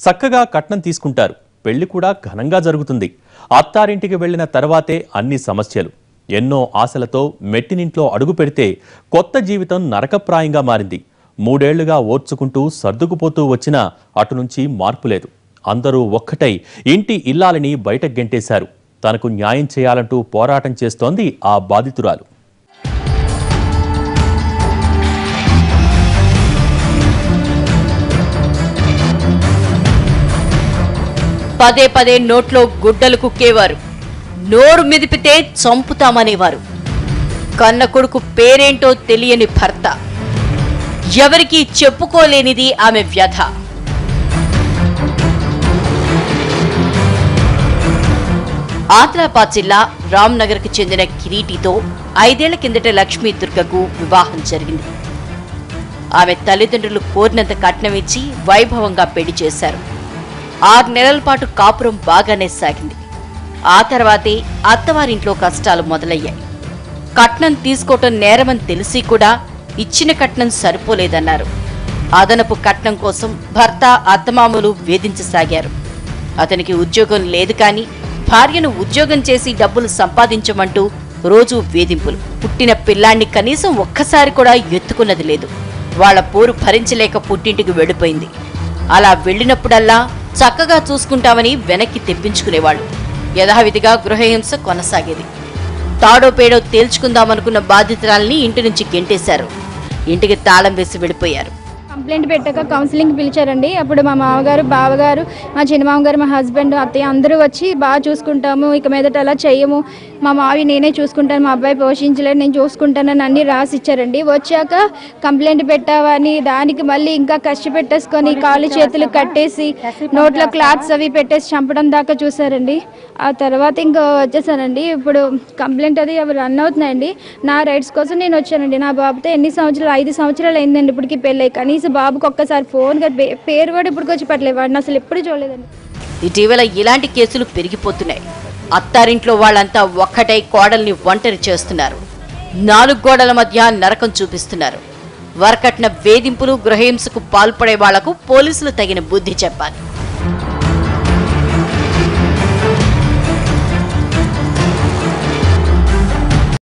చక్కగా కట్నం తీసుకుంటారు పెళ్లి కూడా ఘనంగా జరుగుతుంది అత్తారింటికి వెళ్లిన తర్వాతే అన్ని సమస్యలు ఎన్నో ఆశలతో మెట్టినింట్లో అడుగు పెడితే కొత్త జీవితం నరకప్రాయంగా మారింది మూడేళ్లుగా ఓర్చుకుంటూ సర్దుకుపోతూ వచ్చినా అటు నుంచి మార్పు లేదు అందరూ ఒక్కటై ఇంటి ఇల్లాలని బయట గెంటేశారు తనకు న్యాయం చేయాలంటూ పోరాటం చేస్తోంది ఆ బాధితురాలు పదే పదే నోట్లో గుడ్డలు కుక్కేవారు నోరు మెదిపితే చంపుతామనేవారు కన్న కొడుకు పేరేంటో తెలియని భర్త ఎవరికీ చెప్పుకోలేనిది ఆమె వ్యధ ఆదిలాబాద్ జిల్లా రామ్నగర్కి చెందిన కిరీటితో ఐదేళ్ల కిందట లక్ష్మీ దుర్గకు వివాహం జరిగింది ఆమె తల్లిదండ్రులు కోరినంత కట్నం ఇచ్చి వైభవంగా పెళ్లి చేశారు ఆరు నెలల పాటు కాపురం బాగానే సాగింది ఆ తర్వాతే అత్తవారింట్లో కష్టాలు మొదలయ్యాయి కట్నం తీసుకోవటం నేరమని తెలిసి కూడా ఇచ్చిన కట్నం సరిపోలేదన్నారు అదనపు కట్నం కోసం భర్త అత్తమామలు వేధించసాగారు అతనికి ఉద్యోగం లేదు కానీ భార్యను ఉద్యోగం చేసి డబ్బులు సంపాదించమంటూ రోజు వేధింపులు పుట్టిన పిల్లాన్ని కనీసం ఒక్కసారి కూడా ఎత్తుకున్నది లేదు వాళ్ళ పోరు భరించలేక పుట్టింటికి వెళ్ళిపోయింది అలా వెళ్ళినప్పుడల్లా చక్కగా చూసుకుంటామని వెనక్కి తెప్పించుకునేవాళ్ళు యథావిధిగా గృహహింస కొనసాగేది తాడో పేడో తేల్చుకుందామనుకున్న బాధితురాల్ని ఇంటి నుంచి గెంటేశారు ఇంటికి తాళం వేసి వెళ్ళిపోయారు కంప్లైంట్ పెట్టాక కౌన్సిలింగ్ పిలిచారండి అప్పుడు మా మామగారు బావగారు మా చిన్న మామగారు మా హస్బెండ్ అత్తయ్య అందరూ వచ్చి బాగా చూసుకుంటాము ఇక మీదట అలా చెయ్యము మా మావి నేనే చూసుకుంటాను మా అబ్బాయి పోషించలేదు నేను చూసుకుంటానని అన్ని రాసి ఇచ్చారండి వచ్చాక కంప్లైంట్ పెట్టావని దానికి మళ్ళీ ఇంకా కష్టపెట్టేసుకొని కాళ్ళు చేతులు కట్టేసి నోట్లో క్లాత్స్ అవి పెట్టేసి చంపడం దాకా చూసారండి ఆ తర్వాత ఇంకా వచ్చేసానండి ఇప్పుడు కంప్లైంట్ అది అవి రన్ అవుతున్నాయండి నా రైట్స్ కోసం నేను వచ్చానండి నా బాబుతో ఎన్ని సంవత్సరాలు ఐదు సంవత్సరాలు అయిందండి ఇప్పటికి పెళ్ళి కనీసం బాబుకి ఒక్కసారి ఫోన్ కూడా పే- పేరు కూడా ఇప్పటికి వచ్చి పెట్టలేదు వాడిని అసలు ఎప్పుడు చూడలేదండి ఇటీవల ఇలాంటి కేసులు పెరిగిపోతున్నాయి అత్తారింట్లో వాళ్ళంతా ఒక్కటై కోడల్ని ఒంటరి చేస్తున్నారు నాలుగు గోడల మధ్య నరకం చూపిస్తున్నారు వరకట్న వేధింపులు గృహహింసకు పాల్పడే వాళ్లకు పోలీసులు తగిన బుద్ధి చెప్పాలి